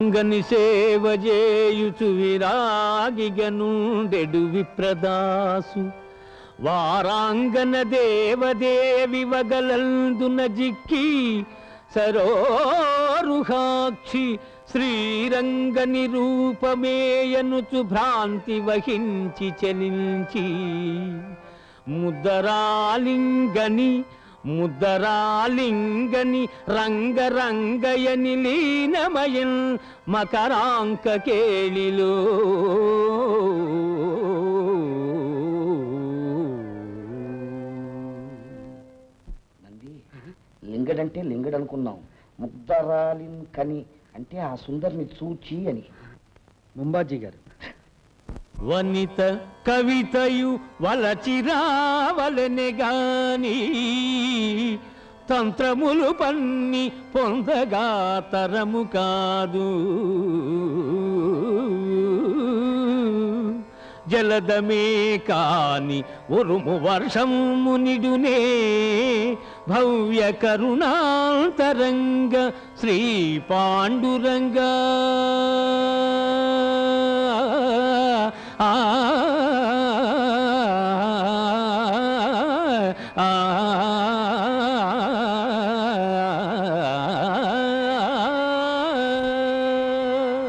గని సేవ చేయుచు విరాగిగనుండెడు విప్రదాసు వారాంగన దేవదేవి వగలందున జిక్కి సరోరుహాక్షి శ్రీరంగ నిరూపమేయనుచు భ్రాంతి వహించి చలించి ముద్దరాలింగని ముద్దరాలింగని రంగరంగయని లీనమయన్ మకరాంక కేళిలో నంది లింగడంటే లింగడు అనుకున్నాం ముగ్ధరాలిన్ కని అంటే ఆ సుందరిని చూచి అని ముంబాజీ గారు వనిత కవితయు వలచిరావలెనె గాని తంత్రములు పన్ని పొందగా తరము కాదు జలదమే కాని ఉరుము వర్షము నిడునే భవ్య కరుణాంతరంగ శ్రీ పాండురంగా ఆ ఆ